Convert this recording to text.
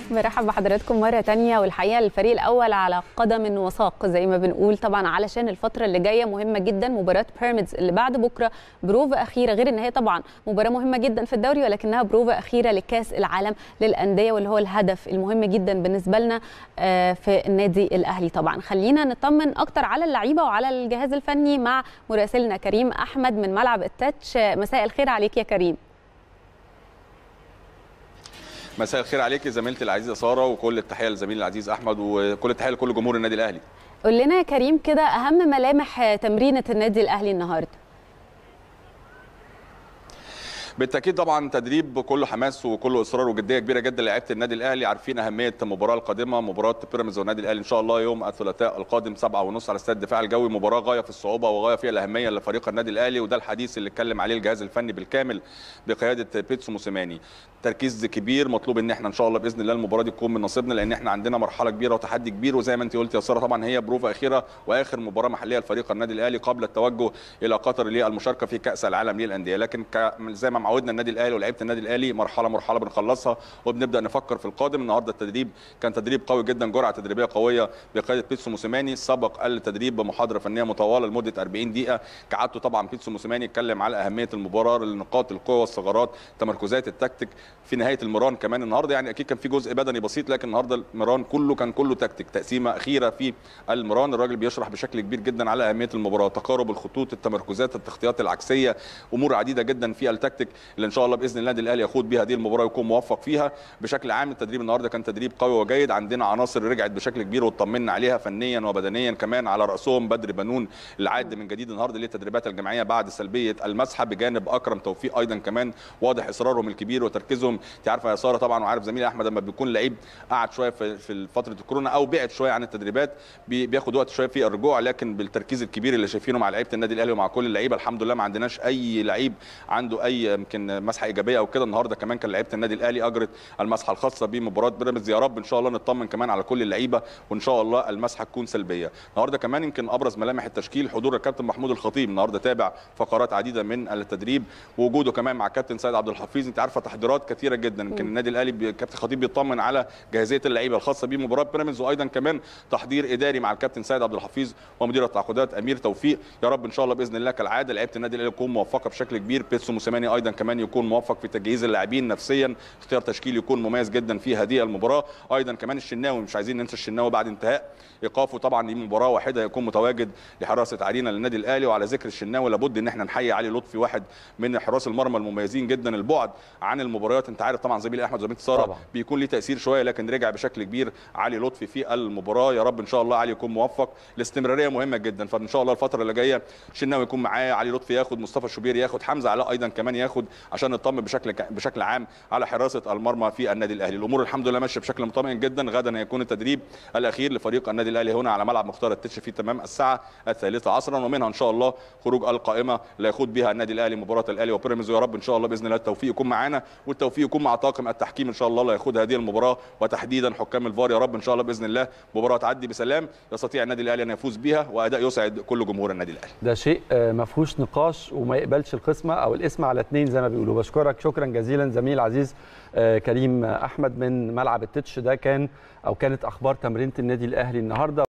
برحب بحضراتكم مرة تانية والحقيقة الفريق الأول على قدم وساق زي ما بنقول طبعا علشان الفترة اللي جاية مهمة جدا مباراة بيراميدز اللي بعد بكرة بروفة أخيرة غير إن هي طبعا مباراة مهمة جدا في الدوري ولكنها بروفة أخيرة لكأس العالم للأندية واللي هو الهدف المهم جدا بالنسبة لنا في النادي الأهلي طبعا خلينا نطمن أكتر على اللعيبة وعلى الجهاز الفني مع مراسلنا كريم أحمد من ملعب التاتش مساء الخير عليك يا كريم مساء الخير عليك زميلتي العزيزه ساره وكل التحيه لزميلي العزيز احمد وكل التحيه لكل جمهور النادي الاهلي قول لنا يا كريم كده اهم ملامح تمرينه النادي الاهلي النهارده بالتاكيد طبعا تدريب كله حماس وكله اصرار وجديه كبيره جدا لعيبه النادي الاهلي عارفين اهميه المباراه القادمه مباراه بيراميدز والنادي الاهلي ان شاء الله يوم الثلاثاء القادم 7 ونص على استاد الدفاع الجوي مباراه غايه في الصعوبه وغايه في الاهميه لفريق النادي الاهلي وده الحديث اللي اتكلم عليه الجهاز الفني بالكامل بقياده بيتسو موسيماني تركيز كبير مطلوب ان احنا ان شاء الله باذن الله المباراه دي تكون من نصيبنا لان احنا عندنا مرحله كبيره وتحدي كبير وزي ما انت قلت يا ساره طبعا هي بروفه اخيره واخر مباراه محليه لفريق النادي الاهلي قبل التوجه الى قطر للمشاركه في كاس العالم للانديه لكن زي ما معودنا النادي الاهلي ولاعيبه النادي الاهلي مرحله مرحله بنخلصها وبنبدا نفكر في القادم النهارده التدريب كان تدريب قوي جدا جرعه تدريبيه قويه بقياده بيتسو موسيماني سبق التدريب بمحاضره فنيه مطوله لمده 40 دقيقه كعادته طبعا بيتسو موسيماني اتكلم على اهميه المباراه النقاط القوه والثغرات تمركزات التكتيك في نهايه المران كمان النهارده يعني اكيد كان في جزء بدني بسيط لكن النهارده المران كله كان كله تكتيك تقسيمه اخيره في المران الراجل بيشرح بشكل كبير جدا على اهميه المباراه تقارب الخطوط التمركزات التغطيات العكسيه امور عديده جدا في التكتيك اللي ان شاء الله باذن الله النادي الاهلي يخوض بها هذه المباراه ويكون موفق فيها بشكل عام التدريب النهارده كان تدريب قوي وجيد عندنا عناصر رجعت بشكل كبير واطمنا عليها فنيا وبدنيا كمان على راسهم بدر بنون العاد من جديد النهارده للتدريبات الجماعيه بعد سلبيه المسحه بجانب اكرم توفيق ايضا كمان واضح اصرارهم الكبير وتركيزهم انت عارفه يا ساره طبعا وعارف زميلي احمد لما بيكون لعيب قعد شويه في في فتره الكورونا او بعد شويه عن التدريبات بياخد وقت شويه في الرجوع لكن بالتركيز الكبير اللي شايفينه مع لعيبه النادي الاهلي ومع كل اللعيبه الحمد لله ما عندناش اي لعيب عنده اي يمكن مسحه ايجابيه او كده النهارده كمان كان لعيبه النادي الاهلي اجرت المسحه الخاصه بمباراه بيراميدز يا رب ان شاء الله نطمن كمان على كل اللعيبه وان شاء الله المسحه تكون سلبيه النهارده كمان يمكن ابرز ملامح التشكيل حضور الكابتن محمود الخطيب النهارده تابع فقرات عديده من التدريب ووجوده كمان مع كابتن سيد عبد الحفيظ انت عارفه تحضيرات كثيره جدا يمكن النادي الاهلي كابتن خطيب بيطمن على جاهزيه اللعيبه الخاصه بمباراه بيراميدز وايضا كمان تحضير اداري مع الكابتن سيد عبد الحفيظ ومدير التعاقدات امير توفيق يا رب ان شاء الله باذن الله كالعاده لعيبه النادي الاهلي تكون موفقه بشكل كبير بيتسو موسيماني ايضا كمان يكون موفق في تجهيز اللاعبين نفسيا اختيار تشكيل يكون مميز جدا في هذه المباراه ايضا كمان الشناوي مش عايزين ننسى الشناوي بعد انتهاء ايقافه طبعا لمباراه واحده يكون متواجد لحراسه عرينا للنادي الاهلي وعلى ذكر الشناوي لابد ان احنا نحيي علي لطفي واحد من حراس المرمى المميزين جدا البعد عن المباريات انت عارف طبعا زميلي احمد زميلتي ساره طبعا. بيكون ليه تاثير شويه لكن رجع بشكل كبير علي لطفي في المباراه يا رب ان شاء الله علي يكون موفق الاستمراريه مهمه جدا فان شاء الله الفتره اللي جايه الشناوي يكون معاه علي لطفي ياخد مصطفى شوبير ياخد حمزه علاء ايضا كمان ياخد عشان نطمن بشكل بشكل عام على حراسه المرمى في النادي الاهلي الامور الحمد لله ماشيه بشكل مطمئن جدا غدا هيكون التدريب الاخير لفريق النادي الاهلي هنا على ملعب مختار التتش في تمام الساعه الثالثه عصرا ومنها ان شاء الله خروج القائمه اللي هيخوض بها النادي الاهلي مباراه الاهلي وبيراميدز ويا رب ان شاء الله باذن الله التوفيق يكون معانا والتوفيق يكون مع طاقم التحكيم ان شاء الله اللي هيخوض هذه المباراه وتحديدا حكام الفار يا رب ان شاء الله باذن الله مباراه تعدي بسلام يستطيع النادي الاهلي ان يفوز بها واداء يسعد كل جمهور النادي الاهلي ده شيء ما فيهوش نقاش وما يقبلش القسمه او الاسم على اثنين زي ما بيقولوا بشكرك شكرا جزيلا زميل العزيز كريم احمد من ملعب التتش ده كان او كانت اخبار تمرينه النادي الاهلي النهارده